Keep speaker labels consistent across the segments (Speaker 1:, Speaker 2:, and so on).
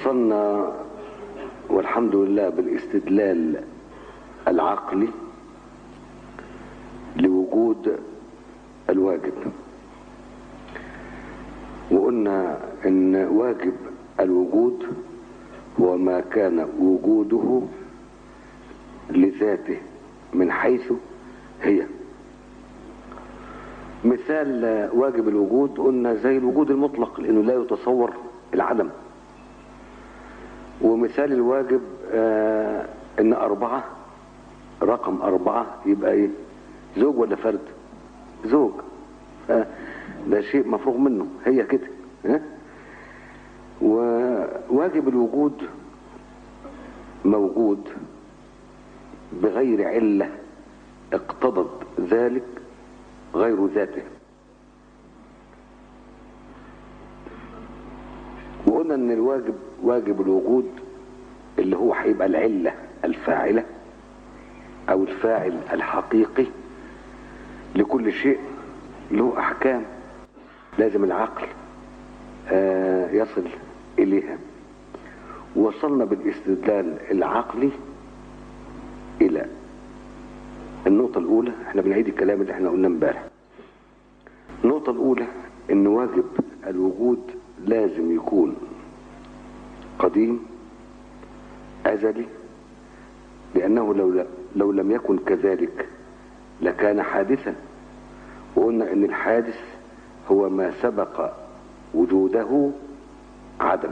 Speaker 1: وصلنا والحمد لله بالاستدلال العقلي لوجود الواجب وقلنا ان واجب الوجود هو ما كان وجوده لذاته من حيث هي مثال واجب الوجود قلنا زي الوجود المطلق لانه لا يتصور العدم ومثال الواجب آه ان اربعة رقم اربعة يبقى ايه زوج ولا فرد زوج آه ده شيء مفروغ منه هي كده ها وواجب الوجود موجود بغير علة اقتضت ذلك غير ذاته وقلنا ان الواجب واجب الوجود اللي هو هيبقى العلة الفاعلة او الفاعل الحقيقي لكل شيء له احكام لازم العقل آه يصل اليها وصلنا بالاستدلال العقلي الى النقطة الاولى احنا بنعيد الكلام اللي احنا قلناه امبارح النقطة الاولى ان واجب الوجود لازم يكون قديم ازلي لانه لو لو لم يكن كذلك لكان حادثا وقلنا ان الحادث هو ما سبق وجوده عدم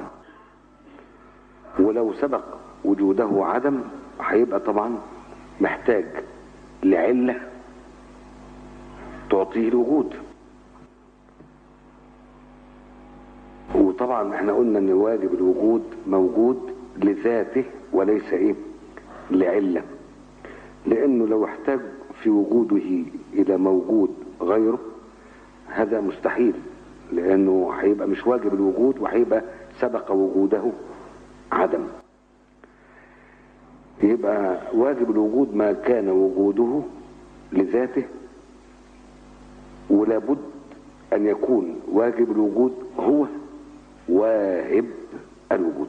Speaker 1: ولو سبق وجوده عدم هيبقى طبعا محتاج لعلة تعطيه الوجود وطبعا احنا قلنا ان واجب الوجود موجود لذاته وليس ايه لعلة لانه لو احتاج في وجوده الى موجود غيره هذا مستحيل لانه هيبقى مش واجب الوجود وهيبقى سبق وجوده عدم يبقى واجب الوجود ما كان وجوده لذاته ولابد ان يكون واجب الوجود هو واهب الوجود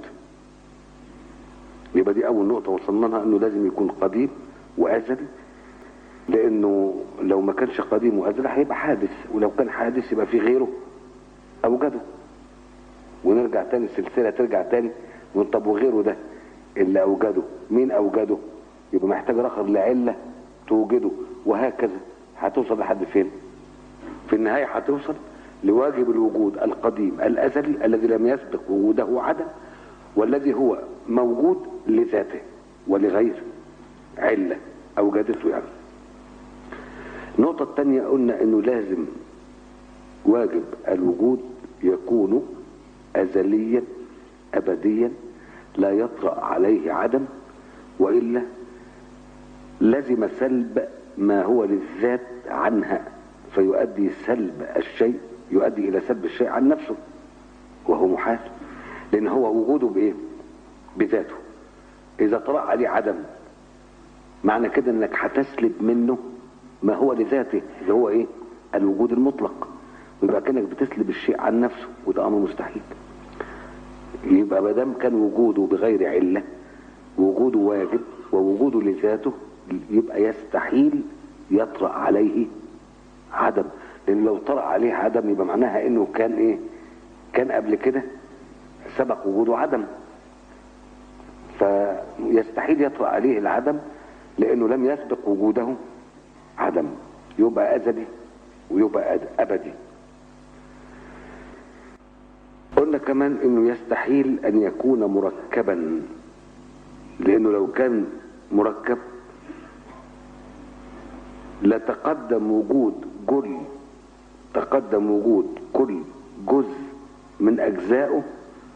Speaker 1: يبقى دي اول نقطة وصلنا لها انه لازم يكون قديم وازلي لانه لو ما كانش قديم وازلي هيبقى حادث ولو كان حادث يبقى في غيره اوجده ونرجع تاني السلسلة ترجع تاني نقول طب وغيره ده اللي اوجده مين اوجده يبقى محتاج اخر لعلة توجده وهكذا هتوصل لحد فين في النهاية هتوصل لواجب الوجود القديم الازلي الذي لم يسبق وجوده عدم والذي هو موجود لذاته ولغير علة اوجدته يعني النقطة الثانية قلنا انه لازم واجب الوجود يكون ازليا ابديا لا يطرأ عليه عدم وإلا لزم سلب ما هو للذات عنها فيؤدي سلب الشيء يؤدي إلى سلب الشيء عن نفسه وهو محال لأن هو وجوده بإيه بذاته إذا طرأ عليه عدم معنى كده أنك هتسلب منه ما هو لذاته اللي هو إيه الوجود المطلق ويبقى كأنك بتسلب الشيء عن نفسه وده أمر مستحيل يبقى ما دام كان وجوده بغير علة وجوده واجب ووجوده لذاته يبقى يستحيل يطرأ عليه عدم لان لو طرأ عليه عدم يبقى معناها انه كان ايه كان قبل كده سبق وجوده عدم فيستحيل يطرأ عليه العدم لانه لم يسبق وجوده عدم يبقى ازلي ويبقى ابدي قلنا كمان انه يستحيل ان يكون مركبا لانه لو كان مركب لتقدم وجود كل تقدم وجود كل جزء من اجزائه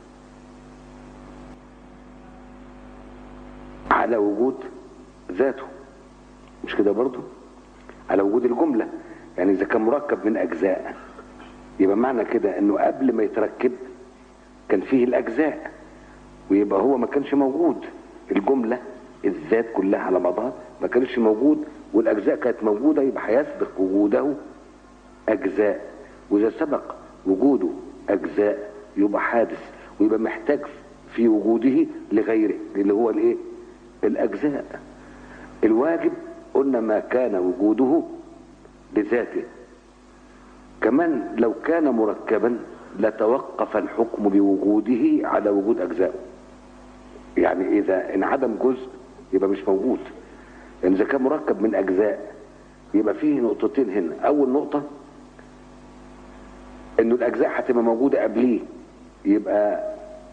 Speaker 1: على وجود ذاته مش كده برضو على وجود الجملة يعني اذا كان مركب من اجزاء يبقى معنى كده انه قبل ما يتركب كان فيه الاجزاء ويبقى هو ما كانش موجود الجملة الذات كلها على بعضها ما كانش موجود والاجزاء كانت موجودة يبقى هيسبق وجوده اجزاء واذا سبق وجوده اجزاء يبقى حادث ويبقى محتاج في وجوده لغيره اللي هو الايه الاجزاء الواجب قلنا ما كان وجوده بذاته كمان لو كان مركبا لتوقف الحكم بوجوده على وجود اجزائه يعني اذا انعدم جزء يبقى مش موجود يعني اذا كان مركب من اجزاء يبقى فيه نقطتين هنا اول نقطة انه الاجزاء هتبقى موجودة قبليه يبقى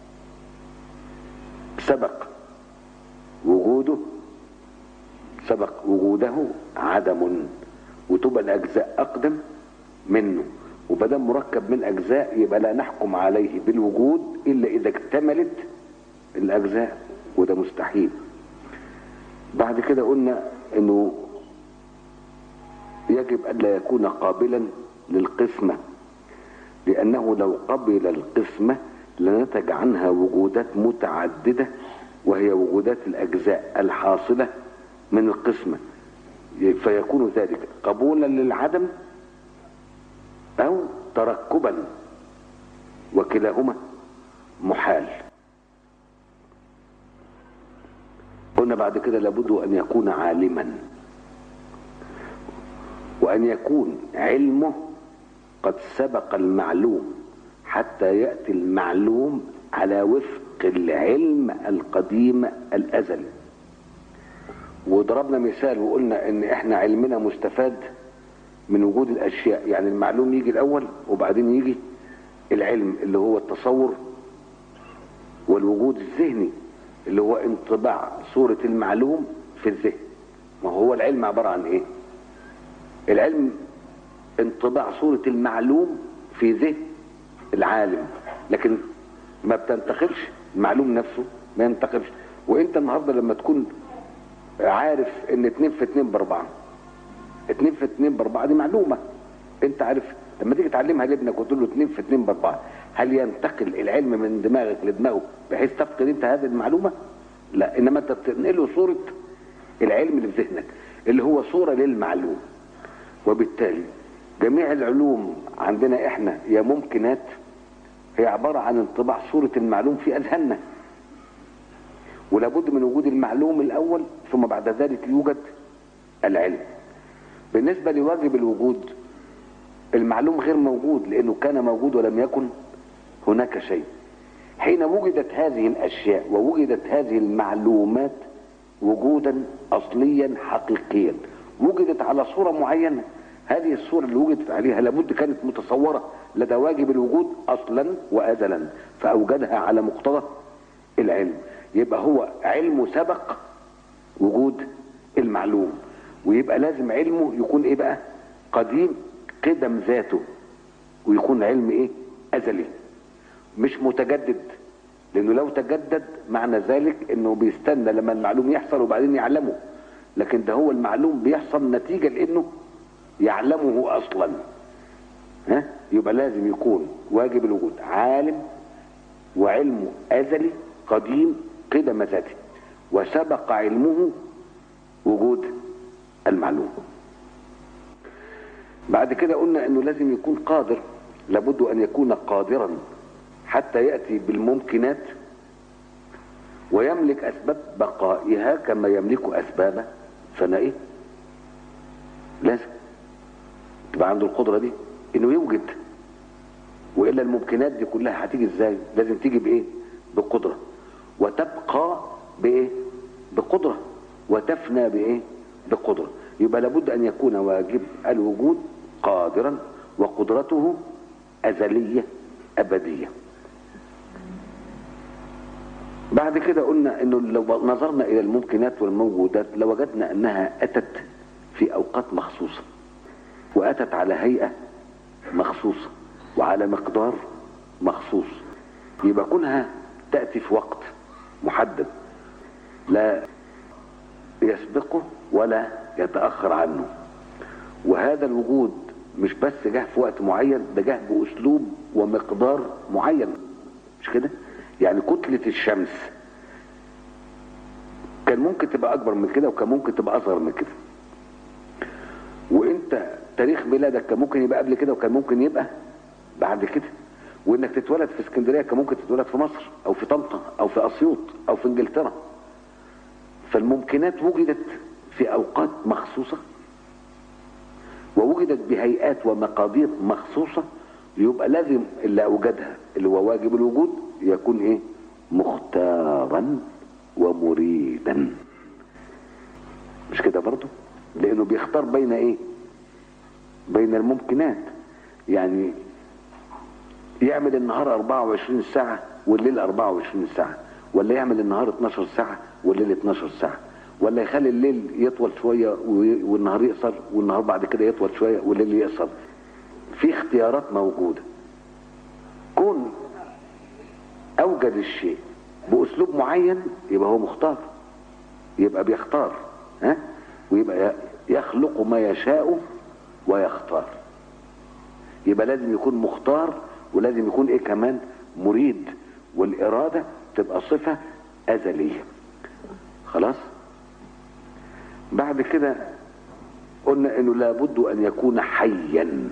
Speaker 1: سبق وجوده سبق وجوده عدم وتبقى الاجزاء اقدم منه وبدل مركب من اجزاء يبقى لا نحكم عليه بالوجود الا اذا اكتملت الاجزاء وده مستحيل بعد كده قلنا انه يجب الا يكون قابلا للقسمة لانه لو قبل القسمة لنتج عنها وجودات متعددة وهي وجودات الاجزاء الحاصلة من القسمة فيكون ذلك قبولا للعدم او تركبا وكلاهما محال قلنا بعد كده لابد ان يكون عالما وان يكون علمه قد سبق المعلوم حتى ياتي المعلوم على وفق العلم القديم الازلي وضربنا مثال وقلنا ان احنا علمنا مستفاد من وجود الاشياء يعني المعلوم يجي الاول وبعدين يجي العلم اللي هو التصور والوجود الذهني اللي هو انطباع صورة المعلوم في الذهن ما هو العلم عبارة عن ايه العلم انطباع صورة المعلوم في ذهن العالم لكن ما بتنتقلش المعلوم نفسه ما ينتقلش وانت النهاردة لما تكون عارف ان اتنين في اتنين باربعة اتنين في اتنين باربعة دي معلومة انت عارف لما تيجي تعلمها لابنك وتقول له اتنين في اتنين باربعة هل ينتقل العلم من دماغك لدماغه بحيث تفقد انت هذه المعلومة لا انما انت بتنقله صورة العلم اللي في ذهنك اللي هو صورة للمعلوم وبالتالي جميع العلوم عندنا احنا يا ممكنات هي عبارة عن انطباع صورة المعلوم في اذهاننا ولابد من وجود المعلوم الاول ثم بعد ذلك يوجد العلم بالنسبة لواجب الوجود المعلوم غير موجود لانه كان موجود ولم يكن هناك شيء حين وجدت هذه الاشياء ووجدت هذه المعلومات وجودا اصليا حقيقيا وجدت على صورة معينة هذه الصورة اللي وجدت عليها لابد كانت متصورة لدى واجب الوجود اصلا وازلا فاوجدها على مقتضى العلم يبقى هو علمه سبق وجود المعلوم ويبقى لازم علمه يكون ايه بقى قديم قدم ذاته ويكون علم ايه ازلي مش متجدد لانه لو تجدد معنى ذلك انه بيستنى لما المعلوم يحصل وبعدين يعلمه لكن ده هو المعلوم بيحصل نتيجة لانه يعلمه اصلا ها يبقى لازم يكون واجب الوجود عالم وعلمه ازلي قديم قدم ذاته وسبق علمه وجود المعلوم بعد كده قلنا انه لازم يكون قادر لابد ان يكون قادرا حتى يأتي بالممكنات ويملك اسباب بقائها كما يملك اسباب فنائها لازم تبقى عنده القدرة دي انه يوجد والا الممكنات دي كلها هتيجي ازاي لازم تيجي بايه بقدرة وتبقى بايه بقدرة وتفنى بايه بقدرة يبقى لابد ان يكون واجب الوجود قادرا وقدرته ازلية ابدية بعد كده قلنا انه لو نظرنا الى الممكنات والموجودات لوجدنا انها اتت في اوقات مخصوصة واتت على هيئة مخصوصة وعلى مقدار مخصوص يبقى كونها تأتي في وقت محدد لا يسبقه ولا يتأخر عنه وهذا الوجود مش بس جه في وقت معين ده جه بأسلوب ومقدار معين مش كده يعني كتلة الشمس كان ممكن تبقى أكبر من كده وكان ممكن تبقى أصغر من كده وانت تاريخ ميلادك كان ممكن يبقى قبل كده وكان ممكن يبقى بعد كده وانك تتولد في اسكندريه كان ممكن تتولد في مصر او في طنطا او في اسيوط او في انجلترا فالممكنات وجدت في اوقات مخصوصه ووجدت بهيئات ومقادير مخصوصه يبقى لازم اللي اوجدها اللي هو واجب الوجود يكون ايه مختارا ومريدا مش كده برضه لانه بيختار بين ايه بين الممكنات يعني يعمل النهار 24 ساعة والليل 24 ساعة ولا يعمل النهار 12 ساعة والليل 12 ساعة ولا يخلي الليل يطول شوية والنهار يقصر والنهار بعد كده يطول شوية والليل يقصر في اختيارات موجودة كون أوجد الشيء بأسلوب معين يبقى هو مختار يبقى بيختار ها ويبقى يخلق ما يشاء ويختار يبقى لازم يكون مختار ولازم يكون ايه كمان مريد والإرادة تبقى صفة أزلية خلاص بعد كده قلنا انه لابد ان يكون حيا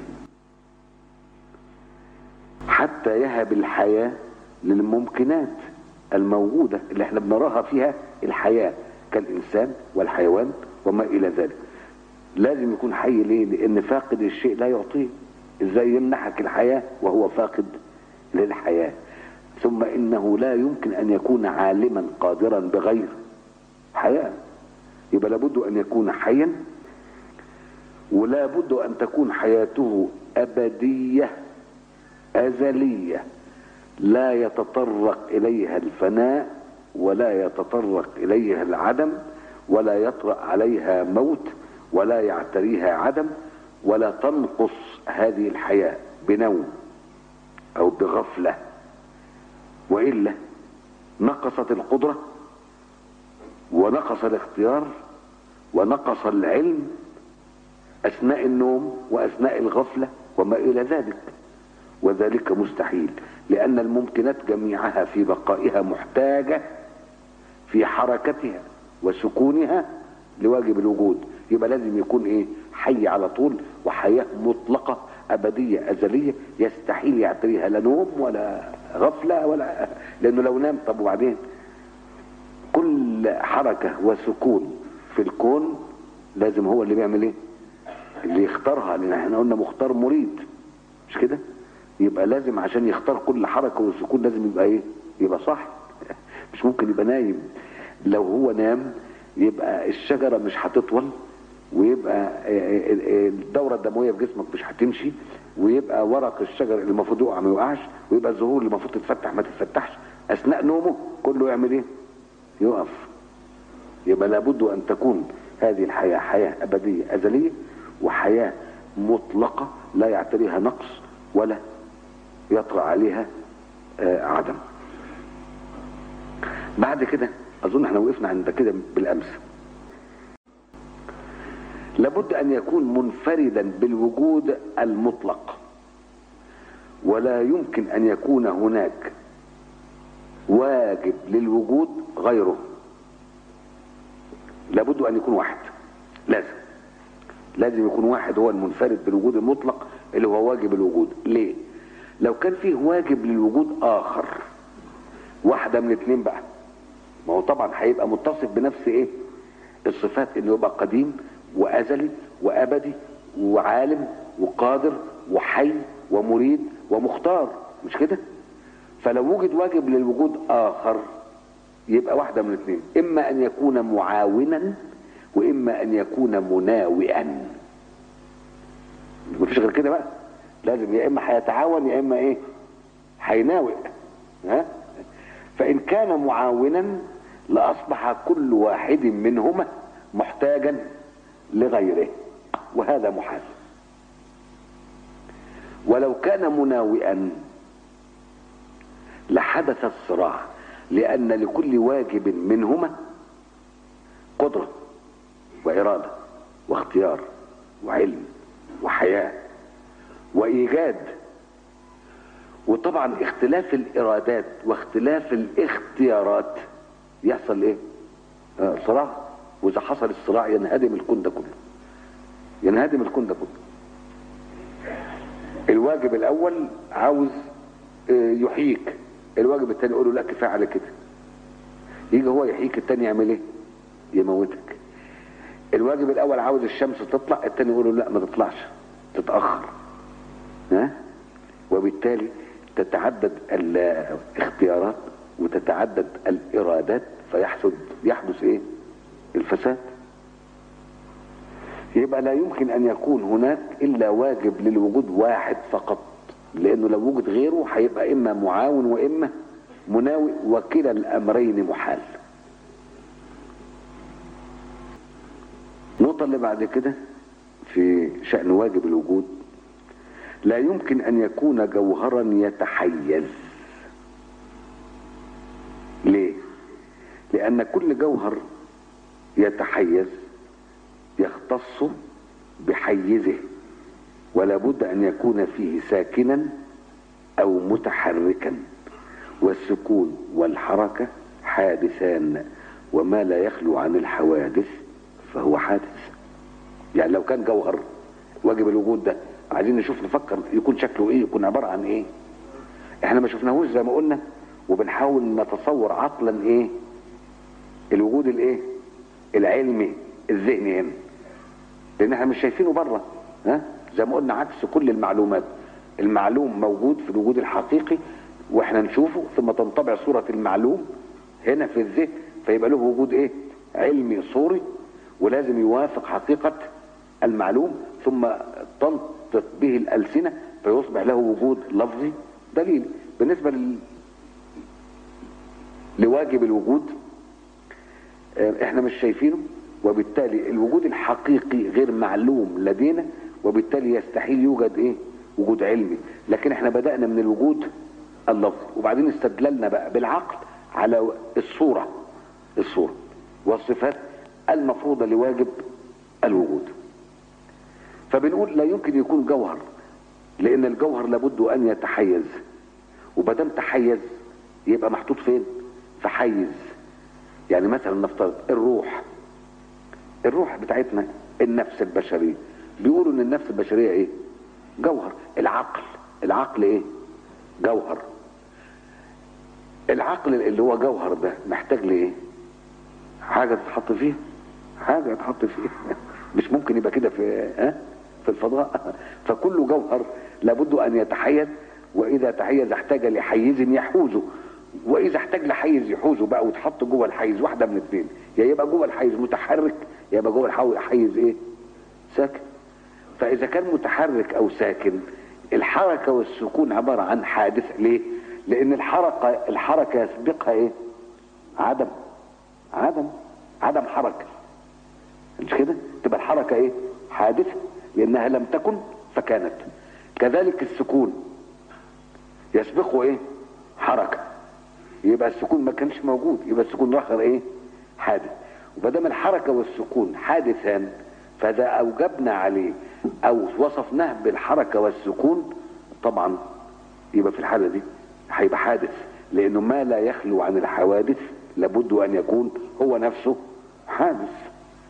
Speaker 1: حتى يهب الحياة للممكنات الموجودة اللي احنا بنراها فيها الحياة كالإنسان والحيوان وما إلى ذلك لازم يكون حي ليه لأن فاقد الشيء لا يعطيه ازاي يمنحك الحياة وهو فاقد للحياة ثم انه لا يمكن ان يكون عالما قادرا بغير حياة يبقى لابد ان يكون حيا ولا بد ان تكون حياته ابدية ازلية لا يتطرق اليها الفناء ولا يتطرق اليها العدم ولا يطرأ عليها موت ولا يعتريها عدم ولا تنقص هذه الحياة بنوم او بغفلة وإلا نقصت القدرة ونقص الاختيار ونقص العلم أثناء النوم وأثناء الغفلة وما إلى ذلك وذلك مستحيل لأن الممكنات جميعها في بقائها محتاجة في حركتها وسكونها لواجب الوجود يبقى لازم يكون ايه حي على طول وحياة مطلقة أبدية أزلية يستحيل يعتريها لا نوم ولا غفلة ولا لأنه لو نام طب وبعدين كل حركة وسكون في الكون لازم هو اللي بيعمل ايه اللي يختارها لأن احنا قلنا مختار مريد مش كده يبقى لازم عشان يختار كل حركة وسكون لازم يبقى ايه يبقى صح مش ممكن يبقى نايم لو هو نام يبقى الشجرة مش هتطول ويبقى الدورة الدموية في جسمك مش هتمشي ويبقى ورق الشجر اللي المفروض يقع ما يقعش ويبقى الزهور اللي المفروض تتفتح ما تتفتحش اثناء نومه كله يعمل ايه يقف يبقى لابد ان تكون هذه الحياة حياة ابدية ازلية وحياة مطلقة لا يعتريها نقص ولا يطرأ عليها عدم بعد كده اظن احنا وقفنا عند كده بالامس لابد ان يكون منفردا بالوجود المطلق ولا يمكن ان يكون هناك واجب للوجود غيره لابد ان يكون واحد لازم لازم يكون واحد هو المنفرد بالوجود المطلق اللي هو واجب الوجود ليه لو كان فيه واجب للوجود اخر واحده من اتنين بقى ما هو طبعا هيبقى متصف بنفس ايه الصفات انه يبقى قديم وازلي وابدي وعالم وقادر وحي ومريد ومختار مش كده فلو وجد واجب للوجود اخر يبقى واحدة من الاثنين اما ان يكون معاونا واما ان يكون مناوئا مفيش غير كده بقى لازم يا اما هيتعاون يا اما ايه هيناوئ ها فان كان معاونا لاصبح كل واحد منهما محتاجا لغيره وهذا محال ولو كان مناوئا لحدث الصراع لأن لكل واجب منهما قدرة وإرادة واختيار وعلم وحياة وإيجاد وطبعا اختلاف الإرادات واختلاف الاختيارات يحصل إيه؟ آه صراع وإذا حصل الصراع ينهدم الكون ده كله ينهدم الكون ده كله الواجب الأول عاوز آه، يحييك الواجب التاني يقول له لا كفايه على كده يجي هو يحييك التاني يعمل ايه يموتك الواجب الاول عاوز الشمس تطلع التاني يقول له لا ما تطلعش تتاخر ها وبالتالي تتعدد الاختيارات وتتعدد الارادات فيحدث يحدث ايه الفساد يبقى لا يمكن ان يكون هناك الا واجب للوجود واحد فقط لانه لو وجد غيره هيبقى اما معاون واما مناوئ وكلا الامرين محال النقطة اللي بعد كده في شأن واجب الوجود لا يمكن أن يكون جوهرا يتحيز ليه؟ لأن كل جوهر يتحيز يختص بحيزه ولا بد أن يكون فيه ساكنا أو متحركا والسكون والحركة حادثان وما لا يخلو عن الحوادث فهو حادث يعني لو كان جوهر واجب الوجود ده عايزين نشوف نفكر يكون شكله ايه يكون عبارة عن ايه احنا ما شفناهوش زي ما قلنا وبنحاول نتصور عقلا ايه الوجود الايه العلمي الذهني هنا لان احنا مش شايفينه بره ها زي ما قلنا عكس كل المعلومات المعلوم موجود في الوجود الحقيقي واحنا نشوفه ثم تنطبع صورة المعلوم هنا في الذهن فيبقى له وجود ايه علمي صوري ولازم يوافق حقيقة المعلوم ثم تنطق به الألسنة فيصبح له وجود لفظي دليل بالنسبة لل... لواجب الوجود احنا مش شايفينه وبالتالي الوجود الحقيقي غير معلوم لدينا وبالتالي يستحيل يوجد ايه وجود علمي لكن احنا بدأنا من الوجود اللفظي وبعدين استدللنا بقى بالعقل على الصورة الصورة والصفات المفروضة لواجب الوجود فبنقول لا يمكن يكون جوهر لان الجوهر لابد ان يتحيز وبدام تحيز يبقى محطوط فين في حيز يعني مثلا نفترض الروح الروح بتاعتنا النفس البشرية بيقولوا ان النفس البشرية ايه جوهر العقل العقل ايه جوهر العقل اللي هو جوهر ده محتاج لايه حاجة تتحط فيه حاجة تتحط فيه مش ممكن يبقى كده في ها في الفضاء فكل جوهر لابد ان يتحيز واذا تحيز احتاج لحيز يحوزه واذا احتاج لحيز يحوزه بقى وتحط جوه الحيز واحده من اثنين يا يبقى جوه الحيز متحرك يا يبقى جوه الحيز ايه ساكن فاذا كان متحرك او ساكن الحركه والسكون عباره عن حادث ليه لان الحركه الحركه يسبقها ايه عدم عدم عدم حركه مش كده تبقى الحركه ايه حادثه لانها لم تكن فكانت كذلك السكون يسبقه ايه حركه يبقى السكون ما كانش موجود يبقى السكون الاخر ايه حادث وبدام الحركه والسكون حادثان فاذا اوجبنا عليه او وصفناه بالحركه والسكون طبعا يبقى في الحاله دي هيبقى حادث لانه ما لا يخلو عن الحوادث لابد ان يكون هو نفسه حادث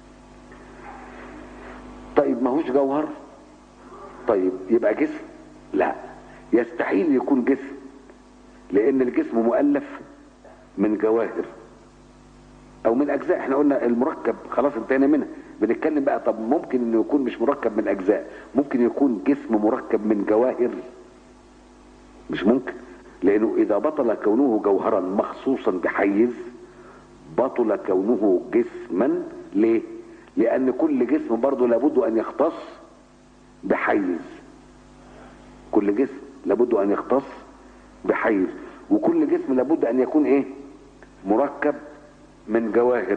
Speaker 1: طيب ما هوش جوهر طيب يبقى جسم لا يستحيل يكون جسم لان الجسم مؤلف من جواهر او من اجزاء احنا قلنا المركب خلاص انتهينا منها بنتكلم بقى طب ممكن انه يكون مش مركب من اجزاء ممكن يكون جسم مركب من جواهر مش ممكن لانه اذا بطل كونه جوهرا مخصوصا بحيز بطل كونه جسما ليه لان كل جسم برضه لابد ان يختص بحيز كل جسم لابد ان يختص بحيز وكل جسم لابد ان يكون ايه مركب من جواهر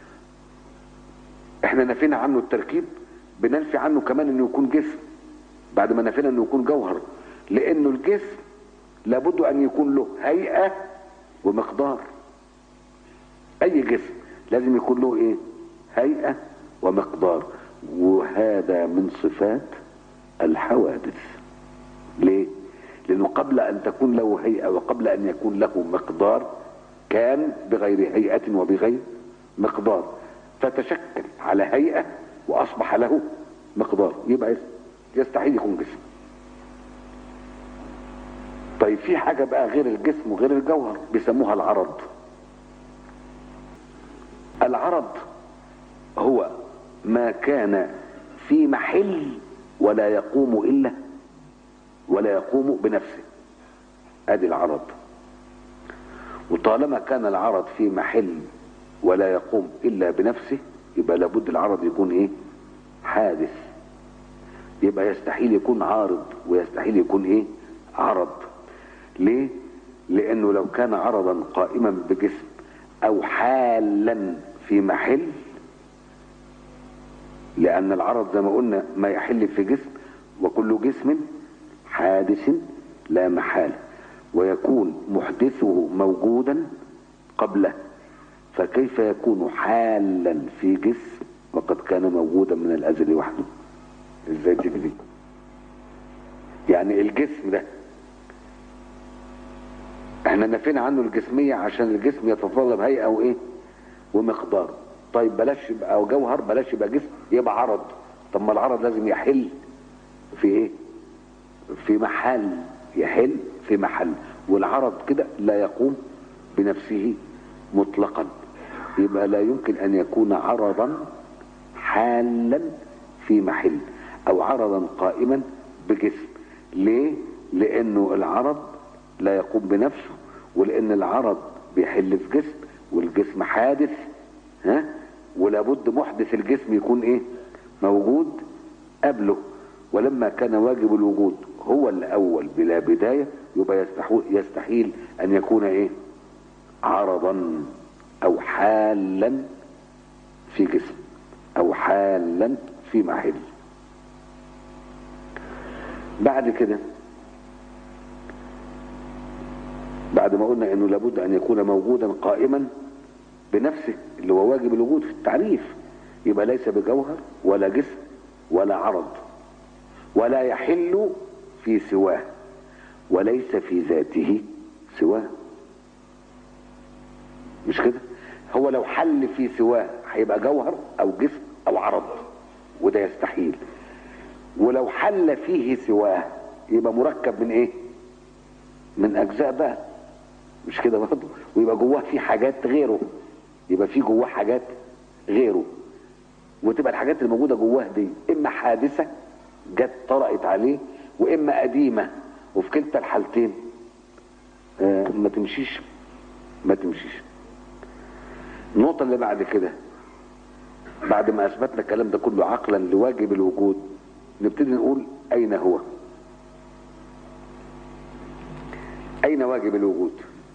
Speaker 1: احنا نفينا عنه التركيب بننفي عنه كمان انه يكون جسم بعد ما نفينا انه يكون جوهر لانه الجسم لابد ان يكون له هيئة ومقدار اي جسم لازم يكون له ايه هيئة ومقدار وهذا من صفات الحوادث ليه لانه قبل ان تكون له هيئة وقبل ان يكون له مقدار كان بغير هيئة وبغير مقدار فتشكل على هيئة واصبح له مقدار يبقى يستحيل يكون جسم طيب في حاجة بقى غير الجسم وغير الجوهر بيسموها العرض العرض هو ما كان في محل ولا يقوم إلا ولا يقوم بنفسه ادي العرض وطالما كان العرض في محل ولا يقوم الا بنفسه يبقى لابد العرض يكون ايه حادث يبقى يستحيل يكون عارض ويستحيل يكون ايه عرض ليه لانه لو كان عرضا قائما بجسم او حالا في محل لان العرض زي ما قلنا ما يحل في جسم وكل جسم حادث لا محالة ويكون محدثه موجودا قبله فكيف يكون حالا في جسم وقد كان موجودا من الازل وحده ازاي تيجي دي يعني الجسم ده احنا نفينا عنه الجسمية عشان الجسم يتطلب هيئة وايه ومقدار طيب بلاش يبقى جوهر بلاش يبقى جسم يبقى عرض طب ما العرض لازم يحل في ايه في محل يحل في محل والعرض كده لا يقوم بنفسه مطلقا يبقى لا يمكن ان يكون عرضا حالا في محل او عرضا قائما بجسم ليه لانه العرض لا يقوم بنفسه ولان العرض بيحل في جسم والجسم حادث ها ولابد محدث الجسم يكون ايه موجود قبله ولما كان واجب الوجود هو الاول بلا بداية يبقى يستحيل ان يكون ايه عرضا او حالا في جسم او حالا في محل بعد كده بعد ما قلنا انه لابد ان يكون موجودا قائما بنفسه اللي هو واجب الوجود في التعريف يبقى ليس بجوهر ولا جسم ولا عرض ولا يحل في سواه وليس في ذاته سواه مش كده هو لو حل في سواه هيبقى جوهر او جسم او عرض وده يستحيل ولو حل فيه سواه يبقى مركب من ايه من اجزاء بقى مش كده برضه ويبقى جواه في حاجات غيره يبقى في جواه حاجات غيره وتبقى الحاجات اللي موجوده جواه دي اما حادثه جت طرقت عليه واما قديمه وفي كلتا الحالتين آه ما تمشيش ما تمشيش النقطه اللي بعد كده بعد ما اثبتنا الكلام ده كله عقلا لواجب الوجود نبتدي نقول اين هو اين واجب الوجود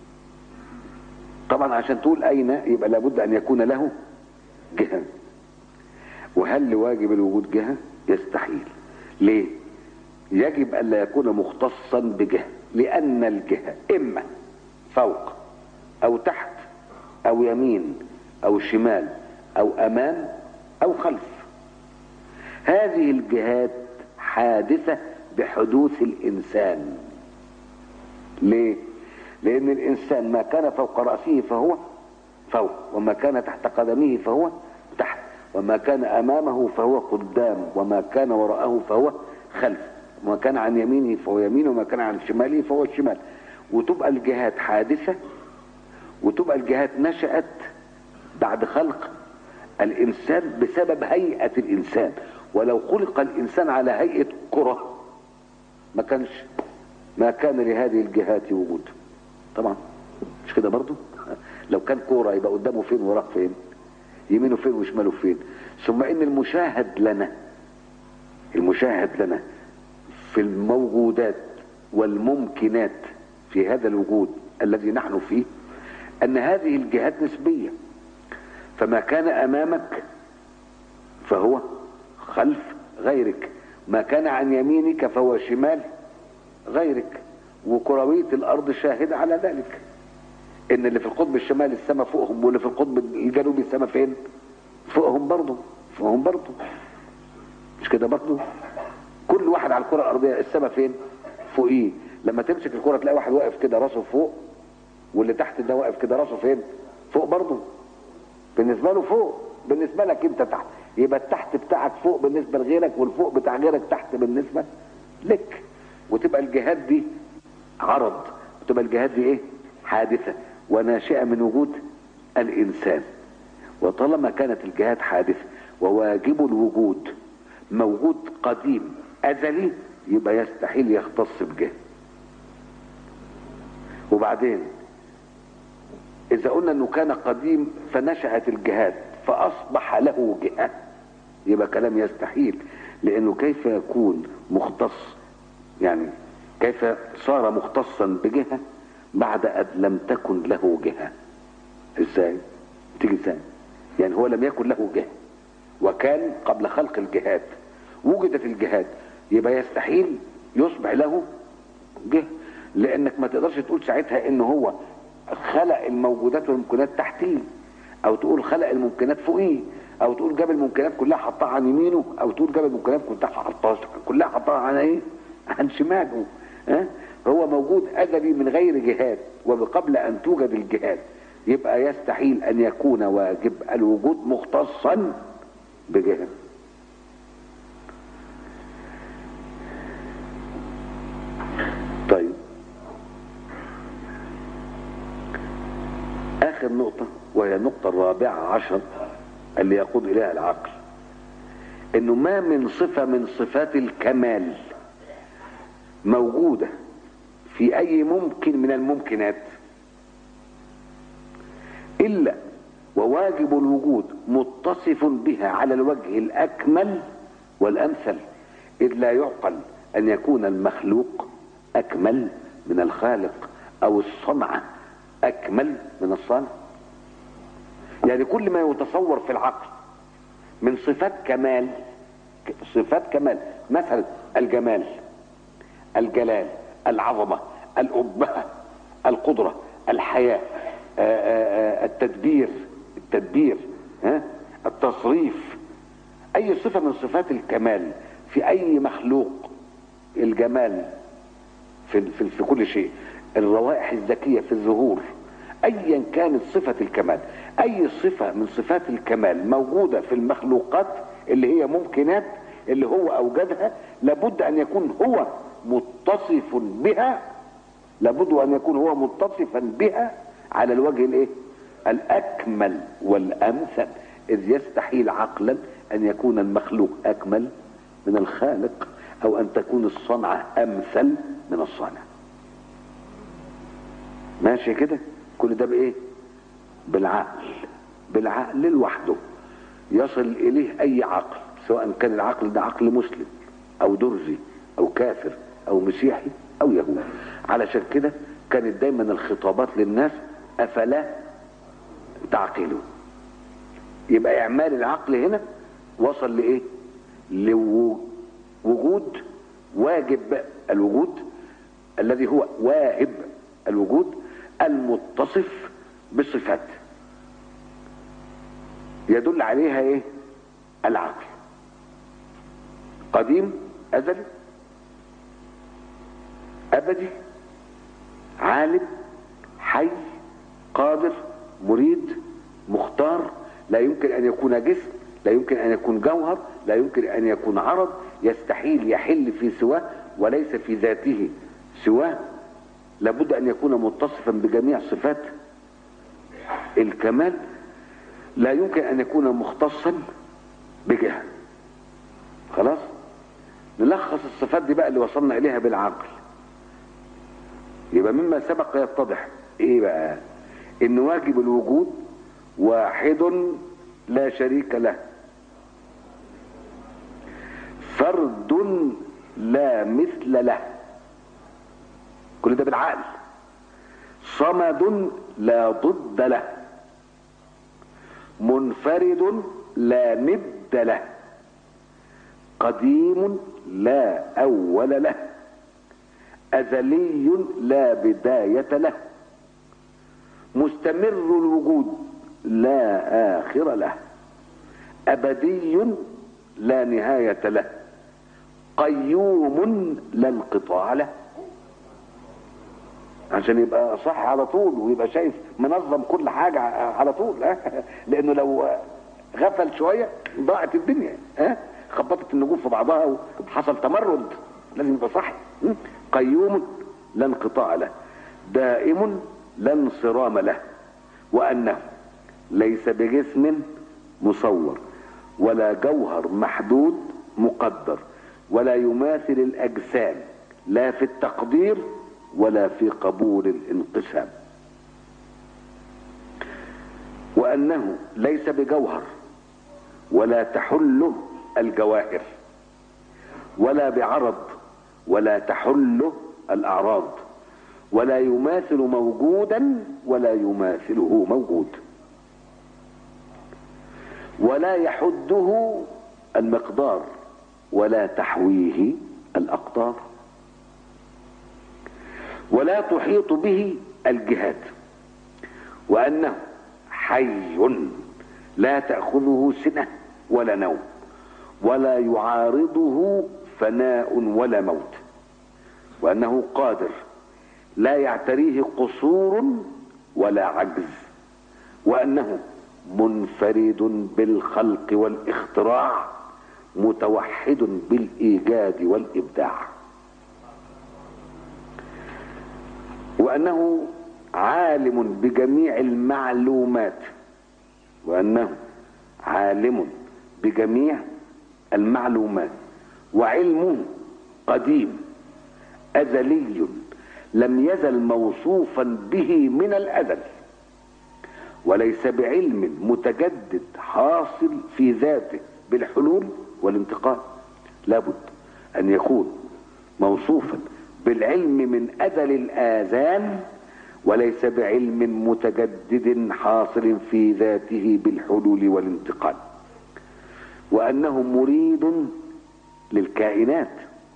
Speaker 1: طبعا عشان تقول اين يبقى لابد ان يكون له جهه وهل لواجب الوجود جهه يستحيل ليه يجب الا يكون مختصا بجهه لان الجهه اما فوق او تحت او يمين او شمال او امام او خلف هذه الجهات حادثه بحدوث الانسان ليه لان الانسان ما كان فوق راسه فهو فوق وما كان تحت قدمه فهو تحت وما كان امامه فهو قدام وما كان وراءه فهو خلف وما كان عن يمينه فهو يمين وما كان عن شماله فهو الشمال وتبقى الجهات حادثة وتبقى الجهات نشأت بعد خلق الإنسان بسبب هيئة الإنسان ولو خلق الإنسان على هيئة كرة ما كانش ما كان لهذه الجهات وجود طبعا مش كده برضو لو كان كورة يبقى قدامه فين وراه فين يمينه فين وشماله فين ثم ان المشاهد لنا المشاهد لنا في الموجودات والممكنات في هذا الوجود الذي نحن فيه ان هذه الجهات نسبية فما كان امامك فهو خلف غيرك ما كان عن يمينك فهو شمال غيرك وكروية الارض شاهدة على ذلك ان اللي في القطب الشمالي السماء فوقهم واللي في القطب الجنوبي السماء فين فوقهم برضه فوقهم برضه مش كده برضه كل واحد على الكره الارضيه السماء فين فوقيه لما تمسك الكره تلاقي واحد واقف كده راسه فوق واللي تحت ده واقف كده راسه فين فوق برضه بالنسبه له فوق بالنسبه لك انت تحت يبقى التحت بتاعك فوق بالنسبه لغيرك والفوق بتاع غيرك تحت بالنسبه لك وتبقى الجهات دي عرض تبقى الجهات دي ايه حادثة وناشئة من وجود الانسان وطالما كانت الجهات حادثة وواجب الوجود موجود قديم ازلي يبقى يستحيل يختص بجهة وبعدين اذا قلنا انه كان قديم فنشأت الجهات فاصبح له جهة يبقى كلام يستحيل لانه كيف يكون مختص يعني كيف صار مختصا بجهة بعد ان لم تكن له جهة ازاي تيجي ازاي يعني هو لم يكن له جهة وكان قبل خلق الجهات وجدت الجهات يبقى يستحيل يصبح له جهة لانك ما تقدرش تقول ساعتها ان هو خلق الموجودات والممكنات تحتيه او تقول خلق الممكنات فوقيه او تقول جاب الممكنات كلها حطها عن يمينه او تقول جاب الممكنات كلها حطها كلها حطها عن ايه عن شماله ها هو موجود ازلي من غير جهات وقبل ان توجد الجهات يبقى يستحيل ان يكون واجب الوجود مختصا بجهه طيب اخر نقطة وهي النقطة الرابعة عشر اللي يقود اليها العقل انه ما من صفة من صفات الكمال موجودة في اي ممكن من الممكنات الا وواجب الوجود متصف بها على الوجه الاكمل والامثل اذ لا يعقل ان يكون المخلوق اكمل من الخالق او الصنعة اكمل من الصانع يعني كل ما يتصور في العقل من صفات كمال صفات كمال مثلا الجمال الجلال العظمة الأبهة القدرة الحياة التدبير التدبير ها التصريف أي صفة من صفات الكمال في أي مخلوق الجمال في, في, في كل شيء الروائح الذكية في الظهور ايا كانت صفة الكمال اي صفة من صفات الكمال موجودة في المخلوقات اللي هي ممكنات اللي هو اوجدها لابد ان يكون هو متصف بها لابد ان يكون هو متصفا بها على الوجه الايه الاكمل والامثل اذ يستحيل عقلا ان يكون المخلوق اكمل من الخالق او ان تكون الصنعة امثل من الصانع ماشي كده كل ده بايه بالعقل بالعقل لوحده يصل اليه اي عقل سواء كان العقل ده عقل مسلم او درزي او كافر او مسيحي او يهودي علشان كده كانت دايما الخطابات للناس افلا تعقلوا يبقى اعمال العقل هنا وصل لايه لوجود واجب الوجود الذي هو واهب الوجود المتصف بالصفات يدل عليها ايه العقل قديم ازلي ابدي عالم حي قادر مريد مختار لا يمكن ان يكون جسم لا يمكن ان يكون جوهر لا يمكن ان يكون عرض يستحيل يحل في سواه وليس في ذاته سواه لابد ان يكون متصفا بجميع صفات الكمال لا يمكن ان يكون مختصا بجهه خلاص نلخص الصفات دي بقى اللي وصلنا اليها بالعقل يبقى مما سبق يتضح ايه بقى ان واجب الوجود واحد لا شريك له فرد لا مثل له كل ده بالعقل صمد لا ضد له منفرد لا ند له قديم لا اول له ازلي لا بدايه له مستمر الوجود لا اخر له ابدي لا نهايه له قيوم لا انقطاع له عشان يبقى صح على طول ويبقى شايف منظم كل حاجة على طول لانه لو غفل شوية ضاعت الدنيا ها خبطت النجوم في بعضها وحصل تمرد لازم يبقى صح قيوم لا انقطاع له دائم لا انصرام له وأنه ليس بجسم مصور ولا جوهر محدود مقدر ولا يماثل الأجسام لا في التقدير ولا في قبول الانقسام وأنه ليس بجوهر ولا تحله الجواهر ولا بعرض ولا تحله الأعراض ولا يماثل موجودا ولا يماثله موجود ولا يحده المقدار ولا تحويه الأقدار ولا تحيط به الجهات وأنه حي لا تأخذه سنة ولا نوم ولا يعارضه فناء ولا موت وأنه قادر لا يعتريه قصور ولا عجز وأنه منفرد بالخلق والاختراع متوحد بالإيجاد والإبداع وأنه عالم بجميع المعلومات وأنه عالم بجميع المعلومات وعلمه قديم أزلي لم يزل موصوفا به من الأزل وليس بعلم متجدد حاصل في ذاته بالحلول والانتقال لابد أن يكون موصوفا بالعلم من أزل الآذان وليس بعلم متجدد حاصل في ذاته بالحلول والانتقال وأنه مريد للكائنات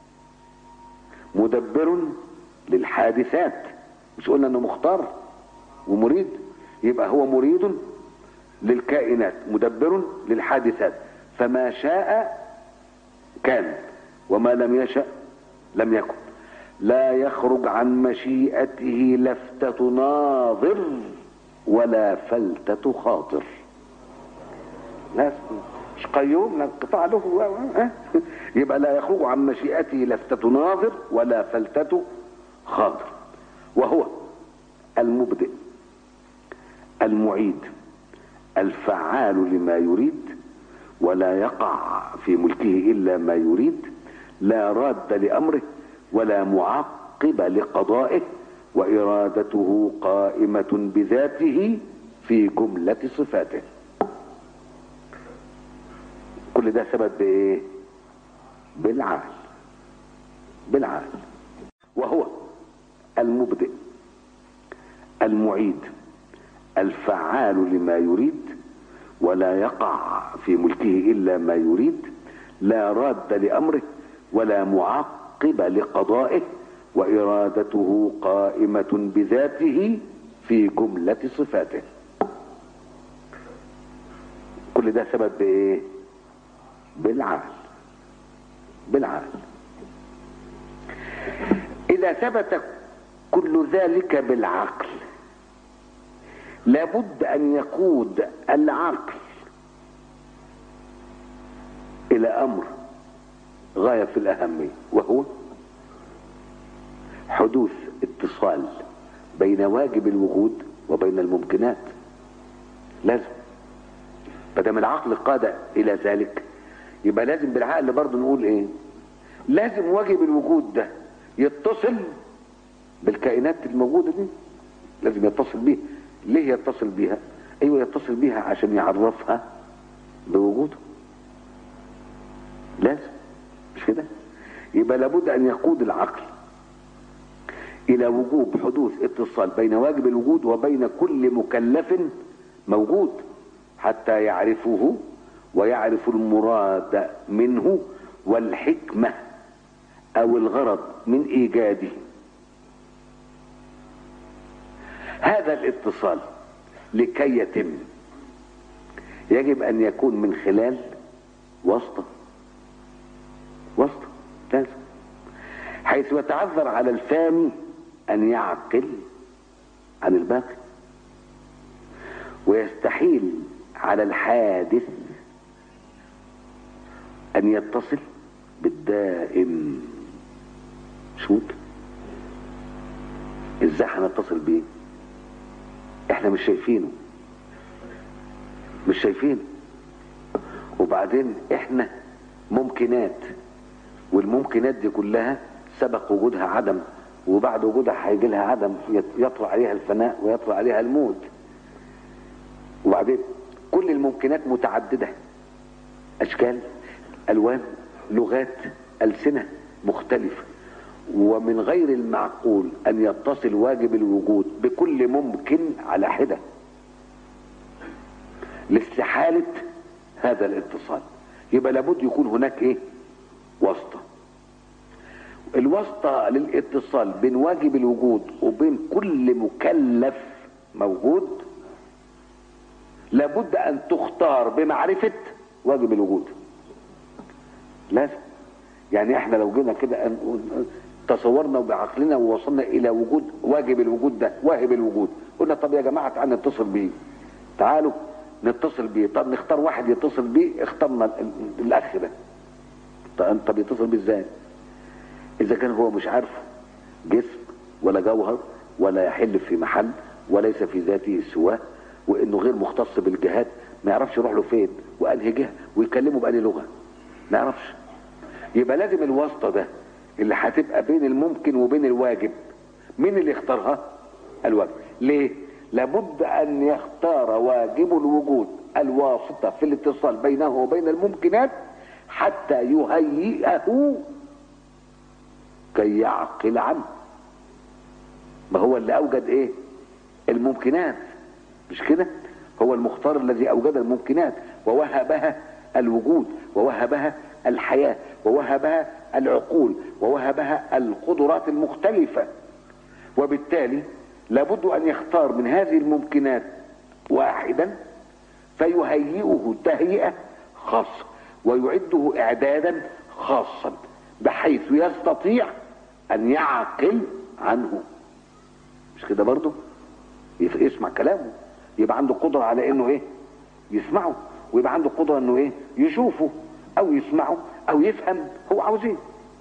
Speaker 1: مدبر للحادثات مش قلنا انه مختار ومريد يبقى هو مريد للكائنات مدبر للحادثات فما شاء كان وما لم يشأ لم يكن لا يخرج عن مشيئته لفتة ناظر ولا فلتة خاطر لا مش قيوم لا انقطاع له يبقى لا يخرج عن مشيئته لفتة ناظر ولا فلتة خاطر وهو المبدئ المعيد الفعال لما يريد ولا يقع في ملكه إلا ما يريد لا راد لأمره ولا معقب لقضائه وإرادته قائمة بذاته في جملة صفاته كل ده ثبت بايه بالعقل بالعقل وهو المبدئ المعيد الفعال لما يريد ولا يقع في ملكه الا ما يريد لا راد لامره ولا معقب لقضائه وارادته قائمه بذاته في جمله صفاته كل ده ثبت بايه بالعقل بالعقل إذا ثبت كل ذلك بالعقل لابد أن يقود العقل إلى أمر غاية في الأهمية وهو حدوث اتصال بين واجب الوجود وبين الممكنات لازم فدام العقل قاد إلى ذلك يبقى لازم بالعقل برضه نقول ايه لازم واجب الوجود ده يتصل بالكائنات الموجوده دي لازم يتصل بيها ليه يتصل بيها ايوه يتصل بيها عشان يعرفها بوجوده لازم مش كده يبقى لابد ان يقود العقل الى وجوب حدوث اتصال بين واجب الوجود وبين كل مكلف موجود حتى يعرفه ويعرف المراد منه والحكمة أو الغرض من إيجاده هذا الاتصال لكي يتم يجب أن يكون من خلال واسطة واسطة لازم حيث يتعذر على الفاني أن يعقل عن الباقي ويستحيل على الحادث أن يتصل بالدائم شوت ازاي هنتصل بيه احنا مش شايفينه مش شايفينه وبعدين احنا ممكنات والممكنات دي كلها سبق وجودها عدم وبعد وجودها هيجي لها عدم يطرأ عليها الفناء ويطرأ عليها الموت وبعدين كل الممكنات متعددة أشكال ألوان لغات ألسنة مختلفة ومن غير المعقول أن يتصل واجب الوجود بكل ممكن على حدة لاستحالة هذا الاتصال يبقى لابد يكون هناك ايه واسطة الواسطة للاتصال بين واجب الوجود وبين كل مكلف موجود لابد ان تختار بمعرفة واجب الوجود لازم يعني احنا لو جينا كده تصورنا بعقلنا ووصلنا الى وجود واجب الوجود ده واهب الوجود قلنا طب يا جماعة تعالوا نتصل بيه تعالوا نتصل بيه طب نختار واحد يتصل بيه اخترنا الاخ ده طب يتصل بيه ازاي اذا كان هو مش عارف جسم ولا جوهر ولا يحل في محل وليس في ذاته سواه وانه غير مختص بالجهات ما يعرفش يروح له فين وانهي جهه ويكلمه بانهي لغه ما يعرفش يبقى لازم الواسطه ده اللي هتبقى بين الممكن وبين الواجب مين اللي يختارها الواجب ليه لابد ان يختار واجب الوجود الواسطه في الاتصال بينه وبين الممكنات حتى يهيئه كي يعقل عنه ما هو اللي اوجد ايه الممكنات مش كده هو المختار الذي اوجد الممكنات ووهبها الوجود ووهبها الحياة ووهبها العقول ووهبها القدرات المختلفة وبالتالي لابد ان يختار من هذه الممكنات واحدا فيهيئه تهيئة خاصة ويعده اعدادا خاصا بحيث يستطيع ان يعقل عنه مش كده برضه يسمع كلامه يبقى عنده قدرة على انه ايه يسمعه ويبقى عنده قدرة انه ايه يشوفه او يسمعه او يفهم هو عاوز ايه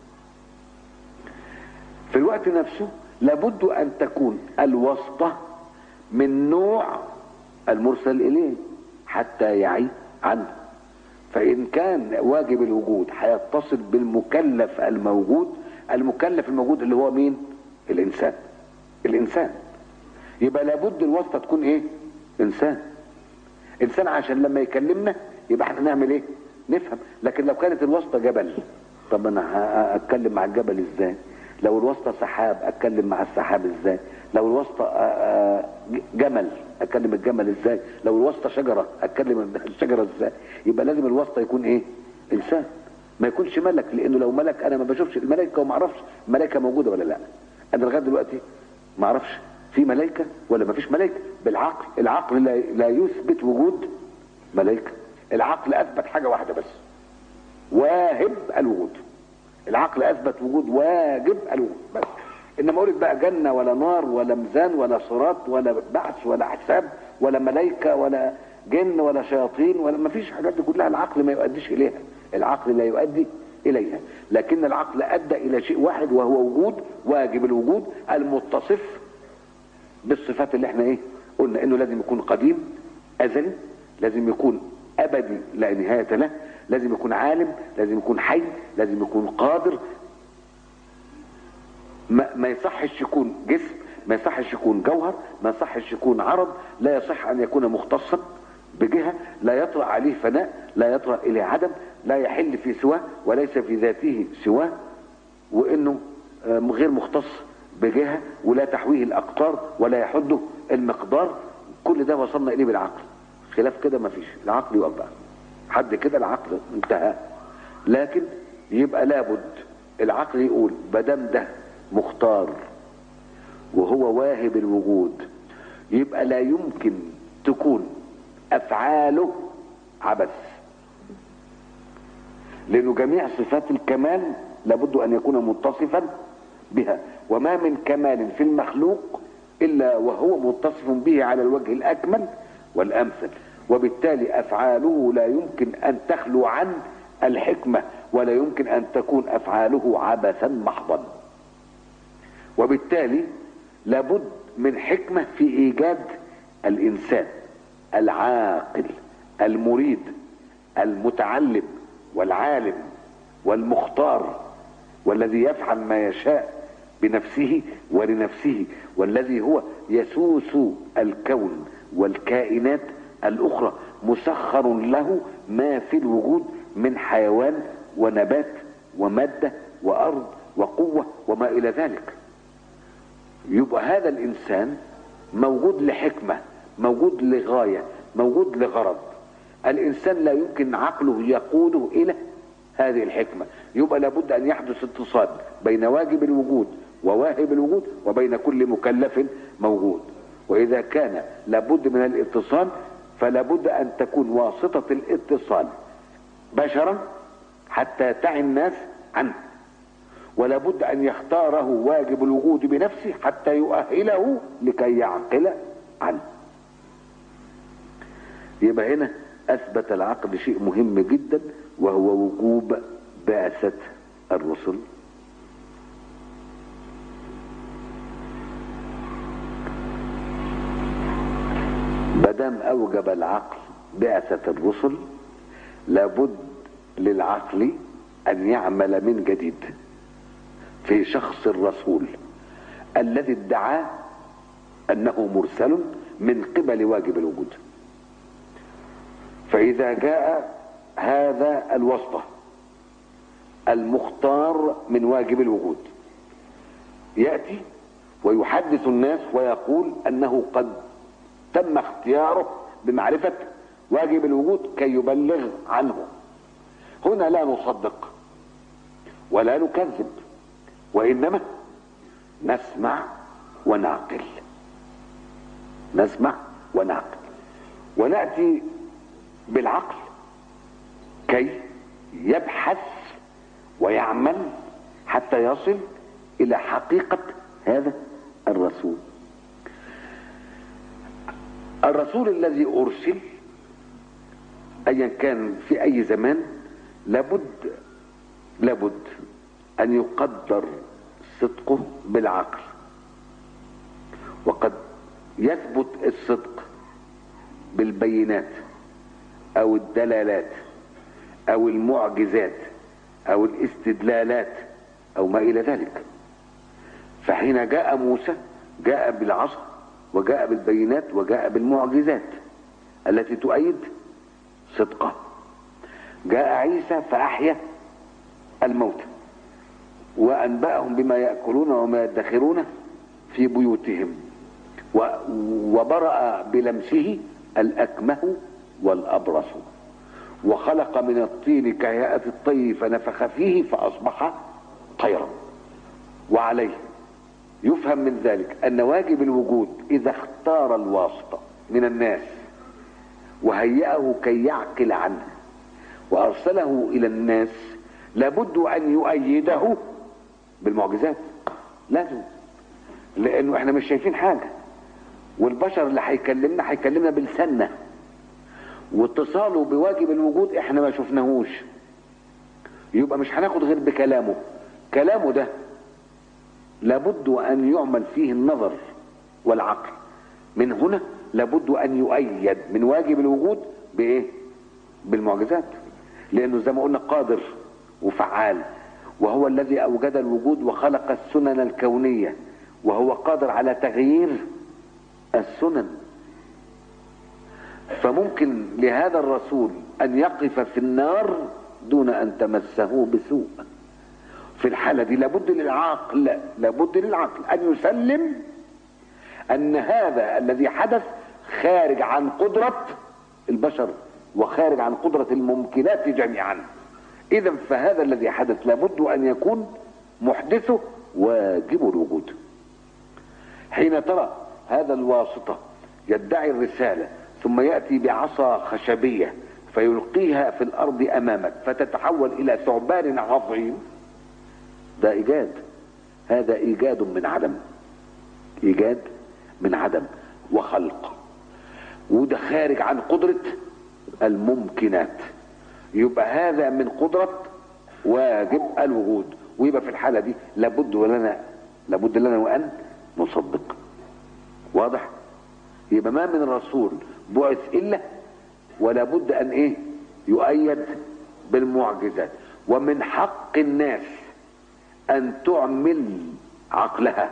Speaker 1: في الوقت نفسه لابد ان تكون الواسطة من نوع المرسل اليه حتى يعي عنه فان كان واجب الوجود هيتصل بالمكلف الموجود المكلف الموجود اللي هو مين الانسان الانسان يبقى لابد الواسطه تكون ايه انسان انسان عشان لما يكلمنا يبقى احنا نعمل ايه نفهم لكن لو كانت الواسطه جبل طب انا اتكلم مع الجبل ازاي لو الواسطه سحاب اتكلم مع السحاب ازاي لو الواسطه جمل اتكلم الجمل ازاي لو الواسطه شجره اتكلم الشجره ازاي يبقى لازم الواسطه يكون ايه انسان ما يكونش ملك لانه لو ملك انا ما بشوفش الملائكه وما اعرفش الملائكه موجوده ولا لا انا لغايه دلوقتي ما اعرفش في ملائكه ولا ما فيش ملائكه بالعقل العقل لا, لا يثبت وجود ملائكه العقل اثبت حاجه واحده بس واهب الوجود العقل اثبت وجود واجب الوجود بس انما اقول بقى جنه ولا نار ولا ميزان ولا صراط ولا بعث ولا حساب ولا ملائكه ولا جن ولا شياطين ولا ما فيش حاجات دي كلها العقل ما يؤديش اليها العقل لا يؤدي اليها لكن العقل ادى الى شيء واحد وهو وجود واجب الوجود المتصف بالصفات اللي احنا ايه قلنا انه لازم يكون قديم ازلي لازم يكون ابدي لا نهايه له لازم يكون عالم لازم يكون حي لازم يكون قادر ما, ما يصحش يكون جسم ما يصحش يكون جوهر ما يصحش يكون عرض لا يصح ان يكون مختصا بجهة لا يطرأ عليه فناء لا يطرأ اليه عدم لا يحل في سواه وليس في ذاته سواه وانه غير مختص بجهة ولا تحويه الاقطار ولا يحده المقدار كل ده وصلنا اليه بالعقل خلاف كده ما فيش العقل يقف بقى حد كده العقل انتهى لكن يبقى لابد العقل يقول بدم ده مختار وهو واهب الوجود يبقى لا يمكن تكون افعاله عبث لانه جميع صفات الكمال لابد ان يكون متصفا بها وما من كمال في المخلوق الا وهو متصف به على الوجه الاكمل والامثل وبالتالي افعاله لا يمكن ان تخلو عن الحكمه ولا يمكن ان تكون افعاله عبثا محضا وبالتالي لابد من حكمة في إيجاد الإنسان العاقل المريد المتعلم والعالم والمختار والذي يفعل ما يشاء بنفسه ولنفسه والذي هو يسوس الكون والكائنات الأخرى مسخر له ما في الوجود من حيوان ونبات ومادة وأرض وقوة وما إلى ذلك يبقى هذا الإنسان موجود لحكمة موجود لغاية موجود لغرض الإنسان لا يمكن عقله يقوده إلى هذه الحكمة يبقى لابد أن يحدث اتصال بين واجب الوجود وواهب الوجود وبين كل مكلف موجود وإذا كان لابد من الاتصال فلابد أن تكون واسطة الاتصال بشرا حتى تعي الناس عنه ولابد أن يختاره واجب الوجود بنفسه حتى يؤهله لكي يعقل عنه يبقى هنا أثبت العقل شيء مهم جدا وهو وجوب بعثة الرسل مادام أوجب العقل بعثة الرسل لابد للعقل أن يعمل من جديد في شخص الرسول الذي ادعى أنه مرسل من قبل واجب الوجود فإذا جاء هذا الواسطة المختار من واجب الوجود يأتي ويحدث الناس ويقول أنه قد تم اختياره بمعرفة واجب الوجود كي يبلغ عنه هنا لا نصدق ولا نكذب وإنما نسمع ونعقل نسمع ونعقل ونأتي بالعقل كي يبحث ويعمل حتى يصل الى حقيقة هذا الرسول الرسول الذي ارسل ايا كان في اي زمان لابد لابد ان يقدر صدقه بالعقل وقد يثبت الصدق بالبينات او الدلالات او المعجزات او الاستدلالات او ما الى ذلك فحين جاء موسى جاء بالعصا وجاء بالبينات وجاء بالمعجزات التي تؤيد صدقه جاء عيسى فاحيا الموتى وانباهم بما ياكلون وما يدخرون في بيوتهم وبرأ بلمسه الأكمه والأبرص وخلق من الطين كهيئة الطير فنفخ فيه فأصبح طيرا وعليه يفهم من ذلك أن واجب الوجود إذا اختار الواسطة من الناس وهيأه كي يعقل عنه وأرسله إلى الناس لابد أن يؤيده بالمعجزات لازم لأنه احنا مش شايفين حاجة والبشر اللي هيكلمنا هيكلمنا بلساننا واتصاله بواجب الوجود احنا ما شفناهوش يبقى مش هناخد غير بكلامه كلامه ده لابد ان يعمل فيه النظر والعقل من هنا لابد ان يؤيد من واجب الوجود بايه بالمعجزات لانه زي ما قلنا قادر وفعال وهو الذي اوجد الوجود وخلق السنن الكونيه وهو قادر على تغيير السنن فممكن لهذا الرسول ان يقف في النار دون ان تمسه بسوء في الحالة دي لابد للعقل لابد للعقل ان يسلم ان هذا الذي حدث خارج عن قدرة البشر وخارج عن قدرة الممكنات جميعا اذا فهذا الذي حدث لابد ان يكون محدثه واجب الوجود حين ترى هذا الواسطة يدعي الرسالة ثم يأتي بعصا خشبية فيلقيها في الأرض أمامك فتتحول إلى ثعبان عظيم ده إيجاد هذا إيجاد من عدم إيجاد من عدم وخلق وده خارج عن قدرة الممكنات يبقى هذا من قدرة واجب الوجود ويبقى في الحالة دي لابد لنا لابد لنا وأن مصدق واضح يبقى ما من رسول بعث الا ولا بد ان ايه يؤيد بالمعجزات ومن حق الناس ان تعمل عقلها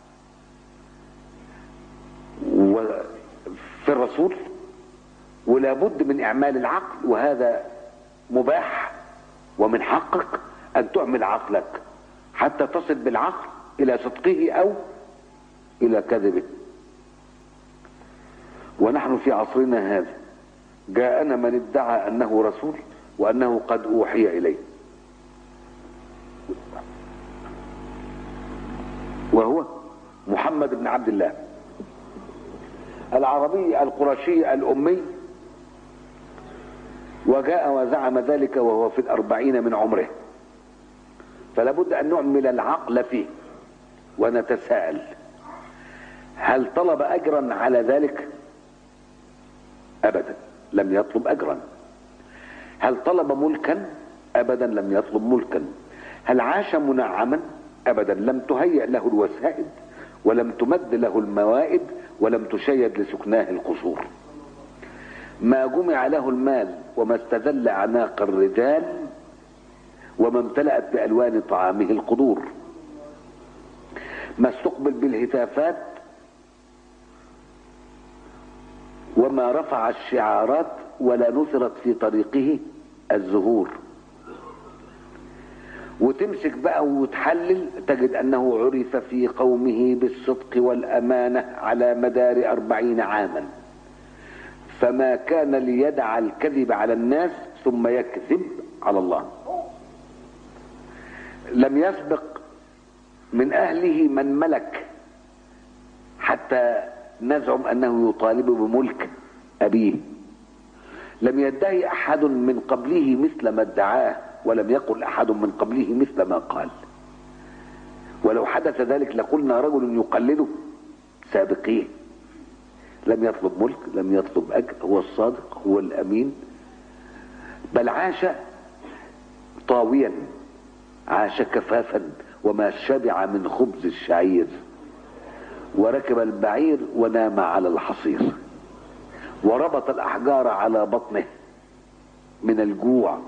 Speaker 1: في الرسول ولا بد من اعمال العقل وهذا مباح ومن حقك ان تعمل عقلك حتى تصل بالعقل الى صدقه او الى كذبه ونحن في عصرنا هذا جاءنا من ادعى انه رسول وانه قد اوحي اليه وهو محمد بن عبد الله العربي القرشي الامي وجاء وزعم ذلك وهو في الأربعين من عمره فلا بد أن نعمل العقل فيه ونتساءل هل طلب أجرا على ذلك أبدا لم يطلب أجرا هل طلب ملكا أبدا لم يطلب ملكا هل عاش منعما أبدا لم تهيأ له الوسائد ولم تمد له الموائد ولم تشيد لسكناه القصور ما جمع له المال وما استذل اعناق الرجال وما امتلأت بألوان طعامه القدور ما استقبل بالهتافات وما رفع الشعارات ولا نثرت في طريقه الزهور وتمسك بقى وتحلل تجد أنه عرف في قومه بالصدق والأمانة على مدار أربعين عاماً فما كان ليدع الكذب على الناس ثم يكذب على الله لم يسبق من اهله من ملك حتى نزعم انه يطالب بملك ابيه لم يدعي احد من قبله مثل ما ادعاه ولم يقل احد من قبله مثل ما قال ولو حدث ذلك لقلنا رجل يقلده سابقيه لم يطلب ملك لم يطلب أجر هو الصادق هو الأمين بل عاش طاويا عاش كفافا وما شبع من خبز الشعير وركب البعير ونام على الحصير وربط الأحجار على بطنه من الجوع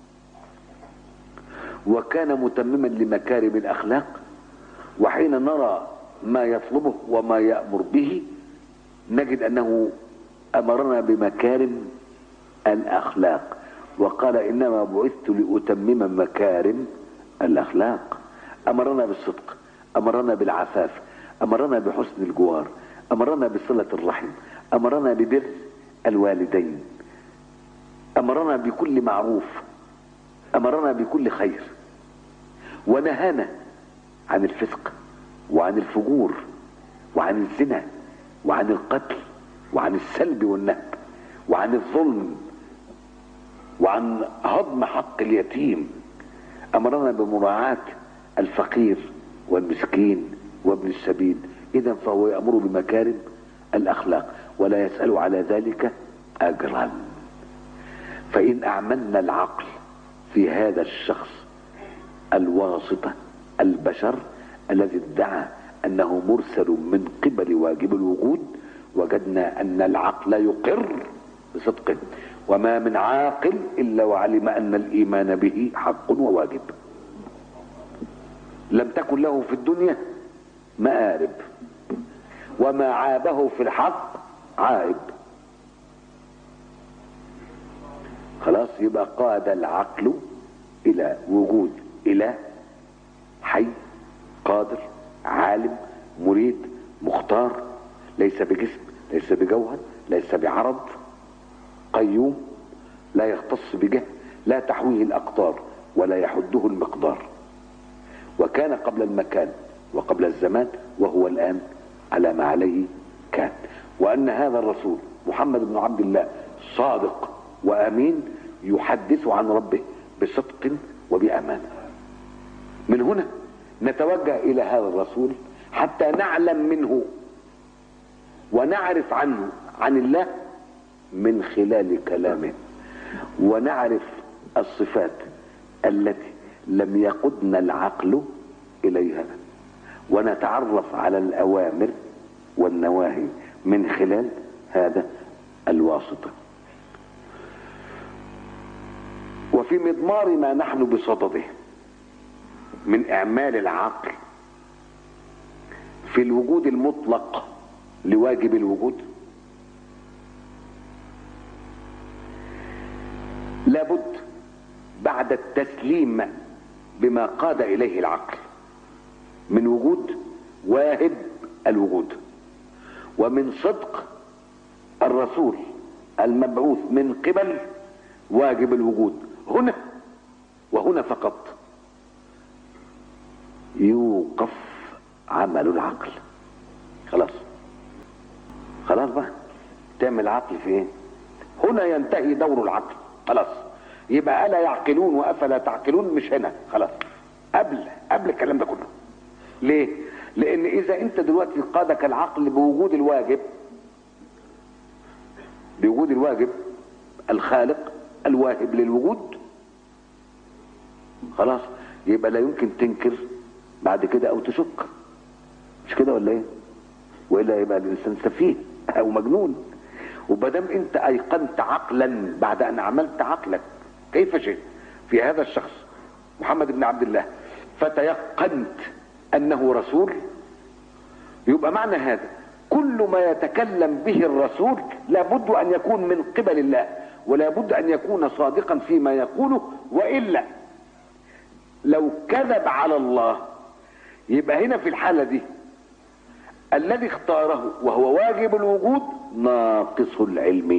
Speaker 1: وكان متمما لمكارم الأخلاق وحين نرى ما يطلبه وما يأمر به نجد انه امرنا بمكارم الاخلاق وقال انما بعثت لاتمم مكارم الاخلاق امرنا بالصدق امرنا بالعفاف امرنا بحسن الجوار امرنا بصله الرحم امرنا ببر الوالدين امرنا بكل معروف امرنا بكل خير ونهانا عن الفسق وعن الفجور وعن الزنا وعن القتل وعن السلب والنهب وعن الظلم وعن هضم حق اليتيم امرنا بمراعاة الفقير والمسكين وابن السبيل اذا فهو يامر بمكارم الاخلاق ولا يسال على ذلك اجرا فان اعملنا العقل في هذا الشخص الواسطه البشر الذي ادعى انه مرسل من قبل واجب الوجود وجدنا ان العقل يقر بصدقه وما من عاقل الا وعلم ان الايمان به حق وواجب لم تكن له في الدنيا مآرب وما عابه في الحق عائب خلاص يبقى قاد العقل الى وجود اله حي قادر عالم مريد مختار ليس بجسم ليس بجوهر ليس بعرض قيوم لا يختص بجهل لا تحويه الاقطار ولا يحده المقدار وكان قبل المكان وقبل الزمان وهو الان على ما عليه كان وان هذا الرسول محمد بن عبد الله صادق وامين يحدث عن ربه بصدق وبامانه من هنا نتوجه الى هذا الرسول حتى نعلم منه ونعرف عنه عن الله من خلال كلامه ونعرف الصفات التي لم يقدنا العقل اليها ونتعرف على الأوامر والنواهي من خلال هذا الواسطة وفي مضمار ما نحن بصدده من إعمال العقل في الوجود المطلق لواجب الوجود لابد بعد التسليم بما قاد اليه العقل من وجود واهب الوجود ومن صدق الرسول المبعوث من قبل واجب الوجود هنا وهنا فقط يوقف عمل العقل خلاص خلاص بقى تعمل عقل في ايه هنا ينتهي دور العقل خلاص يبقى الا يعقلون وافلا تعقلون مش هنا خلاص قبل قبل الكلام ده كله ليه لان اذا انت دلوقتي قادك العقل بوجود الواجب بوجود الواجب الخالق الواهب للوجود خلاص يبقى لا يمكن تنكر بعد كده او تشك مش كده ولا ايه والا يبقى الانسان سفيه او مجنون وبدام انت ايقنت عقلا بعد ان عملت عقلك كيف شئت في هذا الشخص محمد بن عبد الله فتيقنت انه رسول يبقى معنى هذا كل ما يتكلم به الرسول لابد ان يكون من قبل الله ولا بد ان يكون صادقا فيما يقوله والا لو كذب على الله يبقى هنا في الحاله دي الذي اختاره وهو واجب الوجود ناقص العلم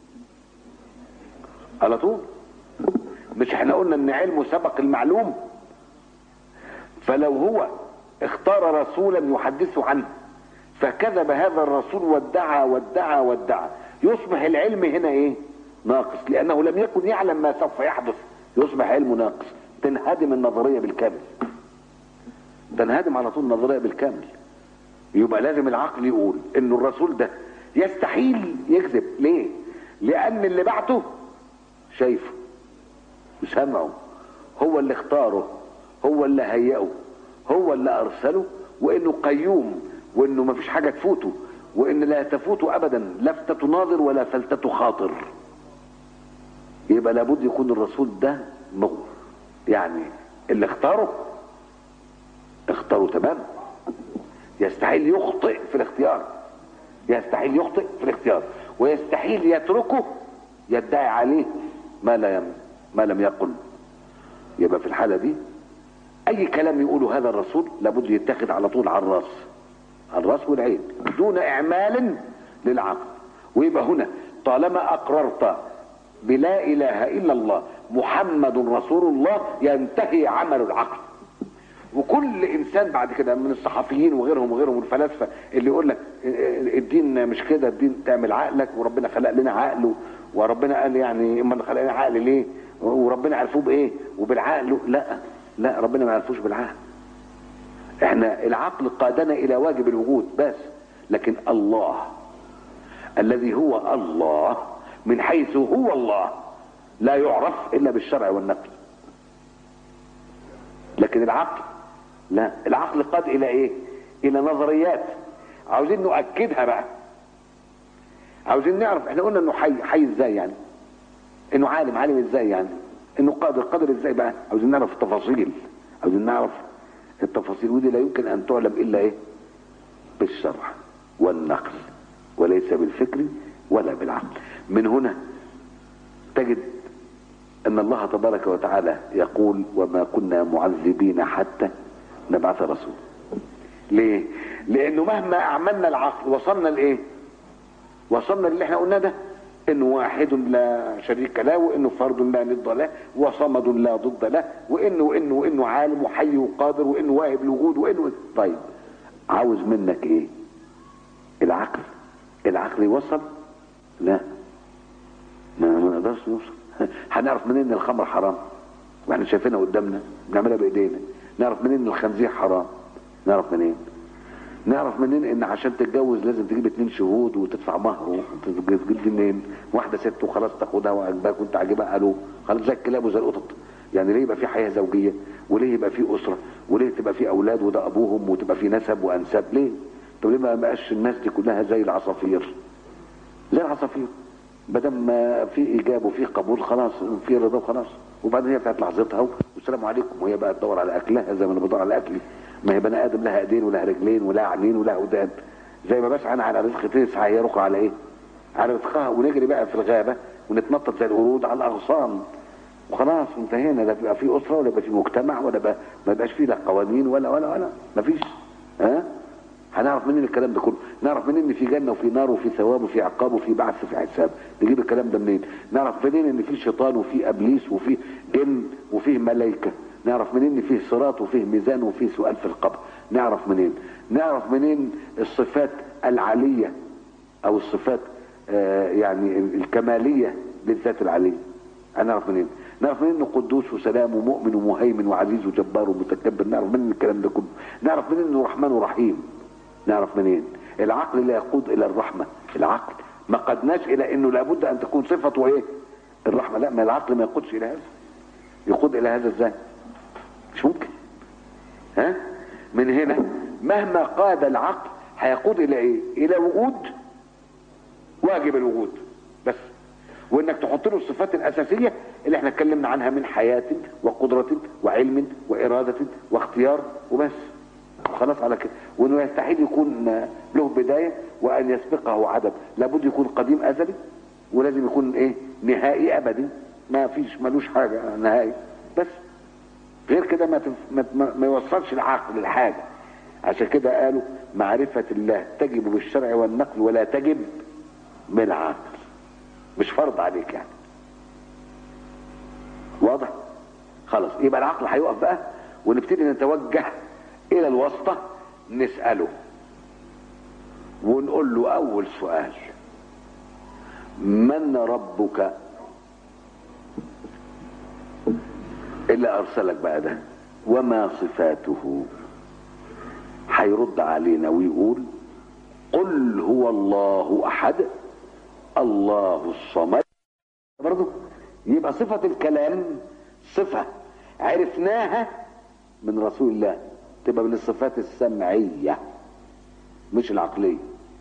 Speaker 1: على طول مش احنا قلنا ان علمه سبق المعلوم فلو هو اختار رسولا يحدث عنه فكذب هذا الرسول وادعى وادعى وادعى يصبح العلم هنا ايه ناقص لانه لم يكن يعلم ما سوف يحدث يصبح علمه ناقص تنهدم النظريه بالكامل تنهدم على طول النظريه بالكامل يبقى لازم العقل يقول ان الرسول ده يستحيل يكذب ليه لان اللي بعته شايفه وسمعه هو اللي اختاره هو اللي هيئه هو اللي ارسله وانه قيوم وانه ما فيش حاجه تفوته وان لا تفوته ابدا لفتة ناظر ولا فلتة خاطر يبقى لابد يكون الرسول ده مغ... يعني اللي اختاره اختاره تمام يستحيل يخطئ في الاختيار يستحيل يخطئ في الاختيار ويستحيل يتركه يدعي عليه ما لا يم ما لم يقل يبقى في الحاله دي اي كلام يقوله هذا الرسول لابد يتخذ على طول على الراس على الراس والعين دون اعمال للعقل ويبقى هنا طالما اقررت بلا اله الا الله محمد رسول الله ينتهي عمل العقل وكل انسان بعد كده من الصحفيين وغيرهم وغيرهم الفلاسفه اللي يقول لك الدين مش كده الدين تعمل عقلك وربنا خلق لنا عقل وربنا قال يعني اما اللي خلق لنا عقل ليه وربنا عرفوه بايه وبالعقل لا لا ربنا ما عرفوش بالعقل احنا العقل قادنا الى واجب الوجود بس لكن الله الذي هو الله من حيث هو الله لا يعرف الا بالشرع والنقل لكن العقل لا العقل قاد الى ايه الى نظريات عاوزين نؤكدها بقى عاوزين نعرف احنا قلنا انه حي حي ازاي يعني انه عالم عالم ازاي يعني انه قادر قادر ازاي بقى عاوزين نعرف التفاصيل عاوزين نعرف التفاصيل ودي لا يمكن ان تعلم الا ايه بالشرع والنقل وليس بالفكر ولا بالعقل من هنا تجد ان الله تبارك وتعالى يقول وما كنا معذبين حتى نبعث رسول ليه لانه مهما اعملنا العقل وصلنا لايه وصلنا اللي احنا قلناه ده انه واحد لا شريك له وانه فرد لا ند له وصمد لا ضد له وانه وانه وانه عالم وحي وقادر وانه واهب الوجود وانه طيب عاوز منك ايه العقل العقل يوصل لا ما ما نقدرش نوصل هنعرف منين ان الخمر حرام واحنا شايفينها قدامنا بنعملها بايدينا نعرف منين ان الخنزير حرام نعرف منين نعرف منين ان عشان تتجوز لازم تجيب اتنين شهود وتدفع مهر وتجيب منين واحده ست وخلاص تاخدها وعجباك وانت عاجبها قالوا خلاص زي الكلاب وزي القطط يعني ليه يبقى في حياه زوجيه وليه يبقى في اسره وليه تبقى في اولاد وده ابوهم وتبقى في نسب وانساب ليه طب ليه ما بقاش الناس دي كلها زي العصافير زي العصافير بدل ما في ايجاب وفي قبول خلاص في رضا خلاص وبعدين هي بتاعت لحظتها والسلام عليكم وهي بقى تدور على اكلها زي ما انا بدور على اكلي ما هي بني ادم لها ايدين ولها رجلين ولها عينين ولها ودان زي ما بسعى انا على رزق تسعى هي رقى على ايه؟ على رزقها ونجري بقى في الغابه ونتنطط زي القرود على الاغصان وخلاص انتهينا لا بيبقى في اسره ولا يبقى في مجتمع ولا بقى ما يبقاش فيه لا قوانين ولا ولا ولا ما فيش ها هنعرف منين الكلام ده كله نعرف منين ان في جنه وفي نار وفي ثواب وفي عقاب وفي بعث وفي حساب نجيب الكلام ده منين نعرف منين ان في شيطان وفي ابليس وفي جن وفيه ملائكه نعرف منين ان فيه صراط وفيه ميزان وفيه سؤال في القبر نعرف منين نعرف منين الصفات العاليه او الصفات آه يعني الكماليه للذات العاليه هنعرف منين نعرف منين انه قدوس وسلام ومؤمن ومهيمن وعزيز وجبار ومتكبر نعرف منين الكلام ده كله نعرف منين انه رحمن ورحيم نعرف منين العقل لا يقود الى الرحمه العقل ما قدناش الى انه لابد ان تكون صفته ايه الرحمه لا ما العقل ما يقودش الى هذا يقود الى هذا ازاي مش ممكن ها من هنا مهما قاد العقل هيقود الى ايه الى وجود واجب الوجود بس وانك تحط له الصفات الاساسيه اللي احنا اتكلمنا عنها من حياه وقدره وعلم واراده واختيار وبس خلاص على كده وانه يستحيل يكون له بدايه وان يسبقه عدم لابد يكون قديم ازلي ولازم يكون ايه نهائي ابدي ما فيش ملوش حاجه نهائي بس غير كده ما, تف... ما, ما, ما يوصلش العقل لحاجه عشان كده قالوا معرفه الله تجب بالشرع والنقل ولا تجب بالعقل مش فرض عليك يعني واضح خلاص يبقى العقل هيقف بقى ونبتدي نتوجه الى الواسطة نسأله ونقول له اول سؤال من ربك اللي ارسلك بقى ده وما صفاته هيرد علينا ويقول قل هو الله احد الله الصمد برضه يبقى صفة الكلام صفة عرفناها من رسول الله تبقى من الصفات السمعية مش العقلية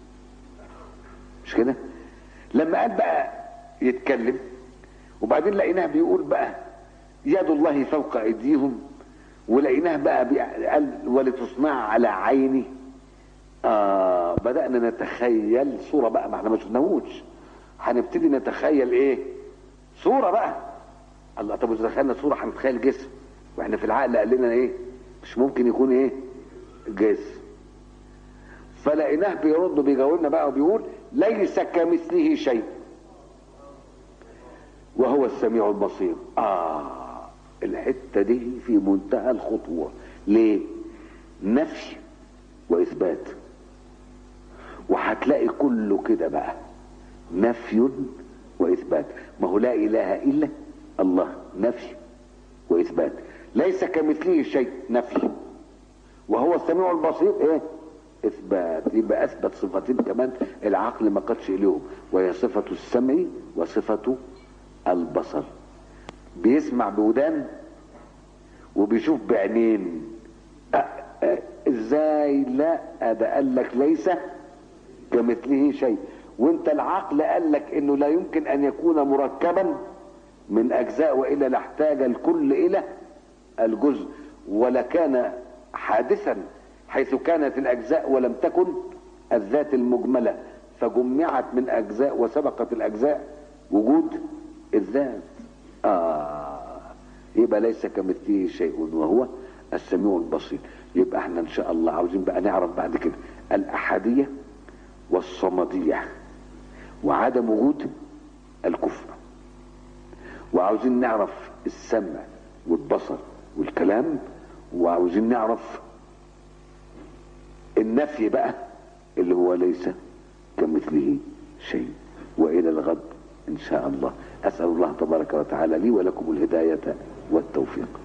Speaker 1: مش كده لما قال بقى يتكلم وبعدين لقيناه بيقول بقى يد الله فوق ايديهم ولقيناه بقى قال ولتصنع على عيني آه بدأنا نتخيل صورة بقى ما احنا ما شفناهوش هنبتدي نتخيل ايه صورة بقى الله طب اذا دخلنا صورة هنتخيل جسم واحنا في العقل قال لنا ايه مش ممكن يكون ايه جسم فلقيناه بيرد بيجاوبنا بقى وبيقول ليس كمثله شيء وهو السميع البصير اه الحته دي في منتهى الخطوره ليه نفي واثبات وهتلاقي كله كده بقى نفي واثبات ما هو لا اله الا الله نفي واثبات ليس كمثله شيء نفي وهو السميع البصير ايه اثبات يبقى اثبت صفتين كمان العقل ما قدش اليهم وهي صفة السمع وصفة البصر بيسمع بودان وبيشوف بعينين أه أه ازاي لا ده قال لك ليس كمثله شيء وانت العقل قال لك انه لا يمكن ان يكون مركبا من اجزاء والا لاحتاج الكل الى الجزء ولكان حادثا حيث كانت الاجزاء ولم تكن الذات المجمله فجمعت من اجزاء وسبقت الاجزاء وجود الذات اه يبقى ليس كمثله شيء وهو السميع البصير يبقى احنا ان شاء الله عاوزين بقى نعرف بعد كده الاحاديه والصمديه وعدم وجود الكفر وعاوزين نعرف السمع والبصر والكلام وعاوزين نعرف النفي بقى اللي هو ليس كمثله شيء والى الغد ان شاء الله اسال الله تبارك وتعالى لي ولكم الهدايه والتوفيق